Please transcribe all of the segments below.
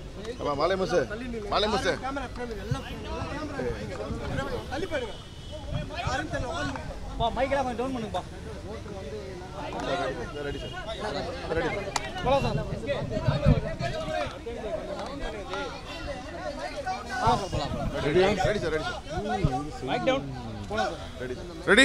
அப்பா மாலை முசு மாலை முசு மைக்கெல்லாம் கொஞ்சம் டவுன் பண்ணுங்கப்பா ரெடி சார் ரெடி போலாம் sir ready ready sir ready sir mike down போலாம் சார் ரெடி ரெடி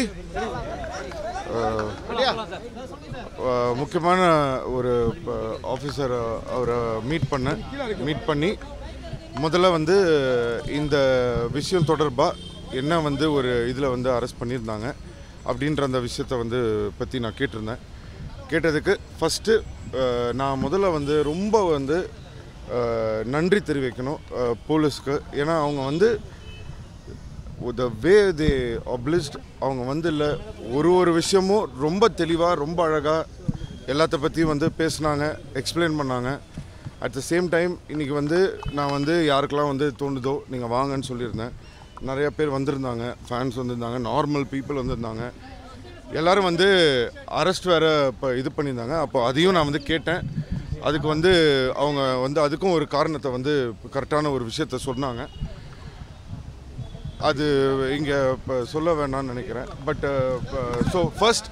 போலாம் சார் முக்கியமான ஒரு ஆஃபீஸர் அவரை மீட் பண்ணேன் மீட் பண்ணி முதல்ல வந்து இந்த விஷயம் தொடர்பாக என்ன வந்து ஒரு இதில் வந்து அரெஸ்ட் பண்ணியிருந்தாங்க அப்படின்ற அந்த விஷயத்தை வந்து பற்றி நான் கேட்டிருந்தேன் கேட்டதுக்கு ஃபஸ்ட்டு நான் முதல்ல வந்து ரொம்ப வந்து அஹ், நன்றி தெரிவிக்கணும் அஹ், போலீஸ்க்கு ஏன்னா அவங்க வந்து த வே தே obliged அவங்க வந்து இல்லை ஒரு ஒரு விஷயமும் ரொம்ப தெளிவாக ரொம்ப அழகாக எல்லாத்த பற்றியும் வந்து பேசுனாங்க எக்ஸ்பிளைன் பண்ணாங்க அட் த சேம் டைம் இன்றைக்கி வந்து நான் வந்து யாருக்கெல்லாம் வந்து தோணுதோ நீங்கள் வாங்கன்னு சொல்லியிருந்தேன் நிறைய பேர் வந்திருந்தாங்க ஃபேன்ஸ் வந்திருந்தாங்க நார்மல் பீப்புள் வந்திருந்தாங்க எல்லாரும் வந்து அரெஸ்ட் வேறு இப்போ இது பண்ணியிருந்தாங்க அப்போ அதையும் நான் வந்து கேட்டேன் அதுக்கு வந்து அவங்க வந்து அதுக்கும் ஒரு காரணத்தை வந்து கரெக்டான ஒரு விஷயத்த சொன்னாங்க அது இங்கே இப்போ சொல்ல வேணாம்னு நினைக்கிறேன் but so first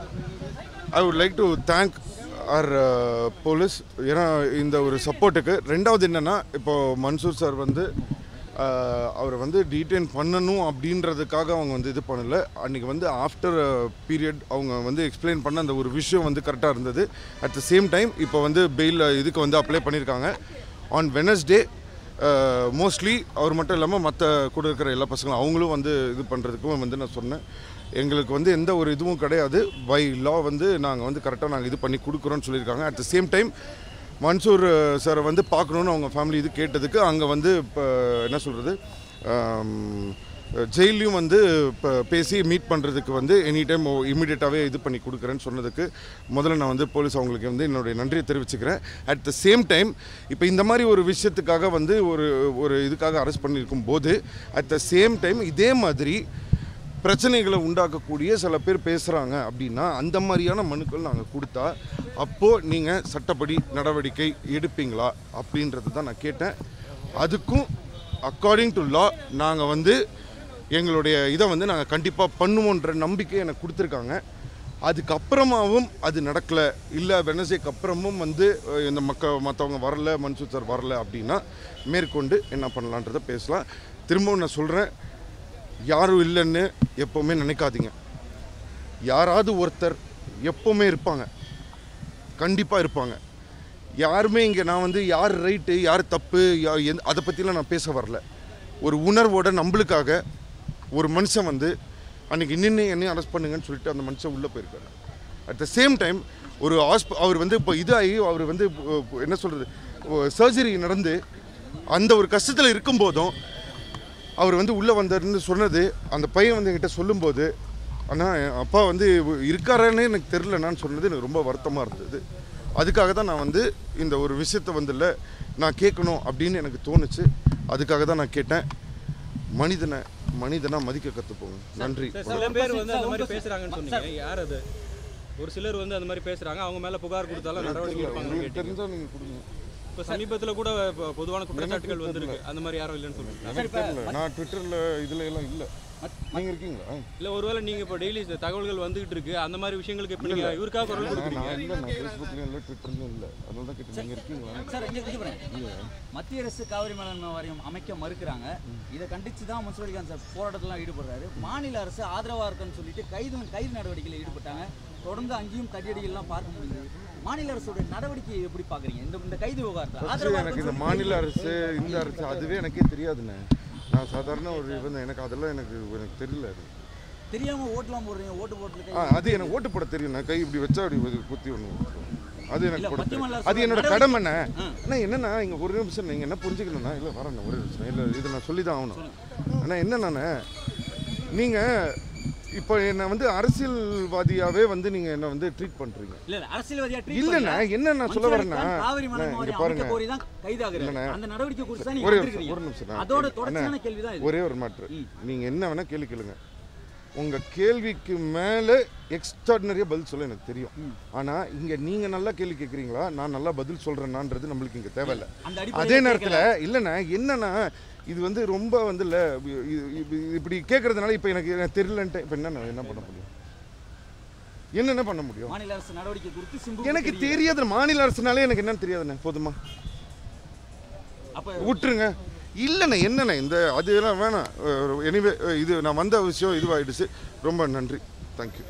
I would like to thank our police ஏன்னா இந்த ஒரு சப்போர்ட்டுக்கு ரெண்டாவது என்னென்னா இப்போ மன்சூர் சார் வந்து அவரை வந்து டீடைன் பண்ணணும் அப்படின்றதுக்காக அவங்க வந்து இது பண்ணல அன்றைக்கி வந்து ஆஃப்டர் பீரியட் அவங்க வந்து எக்ஸ்பிளைன் பண்ண அந்த ஒரு விஷயம் வந்து கரெக்டாக இருந்தது அட் த சேம் டைம் இப்போ வந்து பெயில் இதுக்கு வந்து அப்ளை பண்ணியிருக்காங்க ஆன் வெனஸ்டே மோஸ்ட்லி அவர் மட்டும் இல்லாமல் மற்ற கூட இருக்கிற எல்லா பசங்களும் அவங்களும் வந்து இது பண்ணுறதுக்கும் வந்து நான் சொன்னேன் எங்களுக்கு வந்து எந்த ஒரு இதுவும் கிடையாது பை லா வந்து நாங்கள் வந்து கரெக்டாக நாங்கள் இது பண்ணி கொடுக்குறோன்னு சொல்லியிருக்காங்க at the same time Mansoor சாரை வந்து பார்க்கணுன்னு அவங்க ஃபேமிலி இது கேட்டதுக்கு அங்கே வந்து இப்போ என்ன சொல்கிறது ஜெயிலையும் வந்து இப்போ பேசி மீட் பண்ணுறதுக்கு வந்து எனி டைம் இமீடியட்டாகவே இது பண்ணி கொடுக்குறேன்னு சொன்னதுக்கு முதல்ல நான் வந்து போலீஸ் அவங்களுக்கு வந்து என்னுடைய நன்றியை தெரிவிச்சுக்கிறேன் அட் த சேம் டைம் இப்போ இந்த மாதிரி ஒரு விஷயத்துக்காக வந்து ஒரு ஒரு இதுக்காக அரெஸ்ட் பண்ணியிருக்கும் போது அட் த சேம் டைம் இதே மாதிரி பிரச்சனைகளை உண்டாக்கக்கூடிய சில பேர் பேசுகிறாங்க அப்படின்னா அந்த மாதிரியான மனுக்கள் நாங்கள் கொடுத்தா அப்போது நீங்கள் சட்டப்படி நடவடிக்கை எடுப்பீங்களா அப்படின்றது தான் நான் கேட்டேன் அதுக்கும் அக்கார்டிங் டு லா நாங்கள் வந்து எங்களுடைய இதை வந்து நாங்கள் கண்டிப்பாக பண்ணுவோன்ற நம்பிக்கை எனக்கு கொடுத்துருக்காங்க அதுக்கப்புறமாவும் அது நடக்கலை இல்லை வெனஸ்டேக்கு அப்புறமும் வந்து அஹ், இந்த மக்க மற்றவங்க வரல மன்சூர் சார் வரல அப்படின்னா மேற்கொண்டு என்ன பண்ணலான்றதை பேசலாம் திரும்பவும் நான் சொல்கிறேன் யாரும் இல்லைன்னு எப்போவுமே நினைக்காதீங்க யாராவது ஒருத்தர் எப்போவுமே இருப்பாங்க கண்டிப்பாக இருப்பாங்க யாருமே இங்கே நான் வந்து யார் ரைட்டு யார் தப்பு யா எந்த அதை பற்றிலாம் நான் பேச வரல ஒரு உணர்வோட நம்மளுக்காக ஒரு மனுஷன் வந்து அன்றைக்கி நின்று என்னையும் அரெஸ்ட் பண்ணுங்கன்னு சொல்லிட்டு அந்த மனுஷன் உள்ளே போயிருக்காரு அட் த சேம் டைம் ஒரு ஹாஸ்ப அவர் வந்து இப்போ இதாகி அவர் வந்து இப்போ என்ன சொல்கிறது சர்ஜரி நடந்து அந்த ஒரு கஷ்டத்தில் இருக்கும்போதும் அவர் வந்து உள்ளே வந்தாருன்னு சொன்னது அந்த பையன் வந்து என்கிட்ட சொல்லும்போது ஆனால் என் அப்பா வந்து இருக்காரான்னு எனக்கு தெரிலனான்னு சொன்னது எனக்கு ரொம்ப வருத்தமாக இருந்தது அதுக்காக தான் நான் வந்து இந்த ஒரு விஷயத்தை வந்து இல்லை நான் கேட்கணும் அப்படின்னு எனக்கு தோணுச்சு அதுக்காக தான் நான் கேட்டேன் மனிதனை மனிதனாக மதிக்க கற்றுப்போங்க நன்றி சார், சில பேர் வந்து அந்த மாதிரி பேசுறாங்கன்னு சொன்னீங்க யார் அது ஒரு சிலர் வந்து அந்த மாதிரி பேசுறாங்க அவங்க மேல புகார் கொடுத்தாலும் நடவடிக்கை எடுப்பாங்கன்னு உங்களுக்கு கேட்டீங்க தெரிஞ்சால் நீங்கள் கொடுங்க இப்போ சமீபத்துல கூட இப்போ பொதுவான குற்றச்சாட்டுகள் வந்திருக்கு அந்த மாதிரி யாரும் இல்லைன்னு சொல்றீங்க எனக்கு தெரியல நான் ட்விட்டரில் இதில் எல்லாம் இல்லை நீங்கள் இருக்கீங்களா இல்ல ஒருவேளை நீங்க இப்போ டெய்லி தகவல்கள் வந்துகிட்டு இருக்கு அந்த மாதிரி விஷயங்களுக்கு இப்போ நீங்க இவருக்காக குரல் நான் கொடுக்குறீங்க நான் இல்லை நான் ஃபேஸ்புக்லேயும் இல்லை ட்விட்டர்லையும் இல்லை அதனால தான் கேட்டேன் நீங்கள் இருக்கீங்களா சார் இங்க இங்க பாருங்க மத்திய அரசு காவிரி மேலாண்மை வாரியம் அமைக்க மறுக்கிறாங்க இதை கண்டிச்சு தான் முன்சிபல் அலிகான் சார் போராட்டத்திலாம் ஈடுபடுறாரு மாநில அரசு ஆதரவா இருக்குன்னு சொல்லிட்டு கைது கைது நடவடிக்கையில் ஈடுபட்டாங்க தொடர்ந்து அங்கேயும் தடியடிகள்லாம் பார்க்க முடியுது மாநில அரசோட நடவடிக்கையை எப்படி பாக்குறீங்க இந்த இந்த கைது விவகாரத்தை First ஆதரவா எனக்கு இந்த இருக்குன்னு மாநில அரசு இந்த அரசு அதுவே எனக்கே தெரியாதுண்ணே நான் சாதாரண ஒரு இவன் எனக்கு அதெல்லாம் எனக்கு எனக்கு தெரியல அது. தெரியாம ஓட்டுலாம் போடுறீங்க ஓட்டு போட்டு ஆ அது எனக்கு ஓட்டு போட தெரியும் நான் கை இப்படி வச்சா அப்படி ஒரு குத்தி ஒன்று அது எனக்கு இல்ல, போட மத்திய தெரியும் மாநில அது என்னோட அரசு கடமைண்ணே அண்ணா என்னண்ணா இங்கே ஒரு நிமிஷம் நீங்கள் என்ன புரிஞ்சுக்கணும்ண்ணா இல்லை வரேண்ணா ஒரு நிமிஷம் இல்லை இதை நான் சொல்லி தான் ஆகணும் அண்ணா என்னண்ணே நீங்கள் இப்போ என்னை வந்து அரசியல்வாதியாவே வந்து நீங்கள் என்ன வந்து ட்ரீட் பண்ணுறீங்க இல்ல இல்ல, அரசியல்வாதியா treat இல்லைண்ணா பண்ணல. என்ன நான் சொல்ல மன்சூர் வரேன்னா அலிகான் காவிரி அண்ணா, மேலாண்மை இங்க வாரியம் பாருங்க அமைக்க கோரி தான் கைதாகிறாரு இல்லைண்ணே. அந்த நடவடிக்கை குறித்து தான் நீங்க ஒரே வந்திருக்கீங்க ஒரு நிமிஷம் நான் அதோட கேள்வி- தொடர்ச்சியான அண்ணா, கேள்வி தான் இது ஒரே ஒரு மாற்று ம். நீங்கள் என்ன வேணால் கேள்வி கேளுங்க உங்கள் கேள்விக்கு மேலே எக்ஸ்ட்ராடினரியாக பதில் சொல்ல எனக்கு தெரியும் ஆனால் இங்கே நீங்கள் நல்லா கேள்வி கேட்குறீங்களா நான் நல்லா பதில் சொல்கிறேன்னான்றது நம்மளுக்கு இங்கே தேவையில்லை அந்த அதே அடிப்படையில் நேரத்தில் இல்லைண்ணா என்னன்னா இது வந்து ரொம்ப வந்து இல்லை இப்படி கேட்கறதுனால இப்போ எனக்கு எனக்கு தெரியலன்ட்டு இப்போ என்ன நான் என்ன பண்ண முடியும் என்னென்ன பண்ண முடியும் மாநில அரசு நடவடிக்கை குறித்து சிம்பு எனக்கு தெரியாத மாநில அரசுனாலே எனக்கு என்னன்னு தெரியாதுண்ணே போதுமா அப்ப விட்டுருங்க இல்லைண்ணே என்னண்ணே இந்த அதெல்லாம் வேணாம் எனிவே இது நான் வந்த விஷயம் இதுவாகிடுச்சு ரொம்ப நன்றி தேங்க்யூ